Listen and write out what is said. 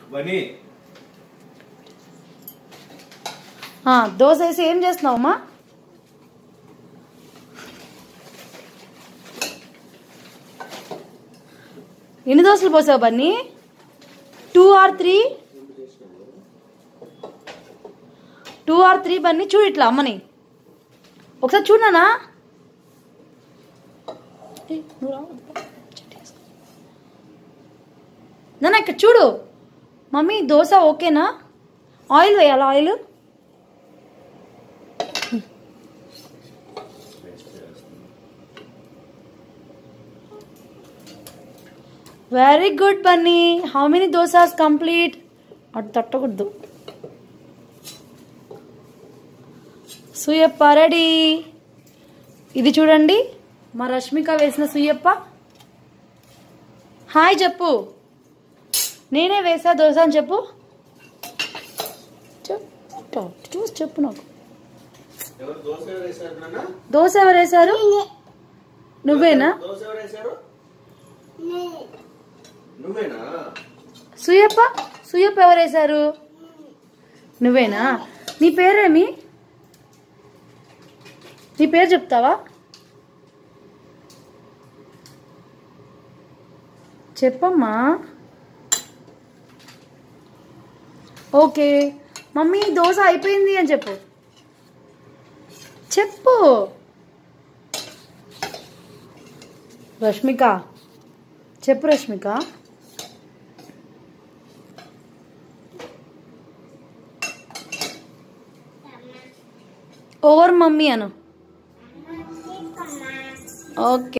బని ఆ, దోశ వేసి ఏం చేస్తున్నావమ్మా ఎన్ని దోశలు పోసావు Bunny two or three two or three Bunny చూడు ఇట్లా అమ్మని ఒకసారి చూడనా నాన్న ఇక్కడ చూడు మమ్మీ దోశ ఓకేనా ఆయిల్ వేయాలా oil very good Bunny how many dosas complete అటు తట్టకూడదు సుయప్ప రెడీ ఇది చూడండి మా రష్మిక వేసిన సుయప్ప హాయ్ చెప్పు నేనే వేసా దోశ అని చెప్పు చెప్పు చూసి చెప్పు నాకు ఎవరు దోశ ఎవరు వేశారు నాన్న దోశ ఎవరు వేశారు నువ్వేనా దోశ ఎవరు వేశారు నువ్వేనా సుయప్ప సుయప్ప ఎవరు వేశారు నువ్వేనా నీ పేరేమి నీ పేరు చెప్తావా చెప్పమ్మా ఓకే మమ్మీ దోశ అయిపోయింది అని చెప్పు చెప్పు రష్మిక చెప్పు రష్మిక ఓవర్ మమ్మీ అను ఓకే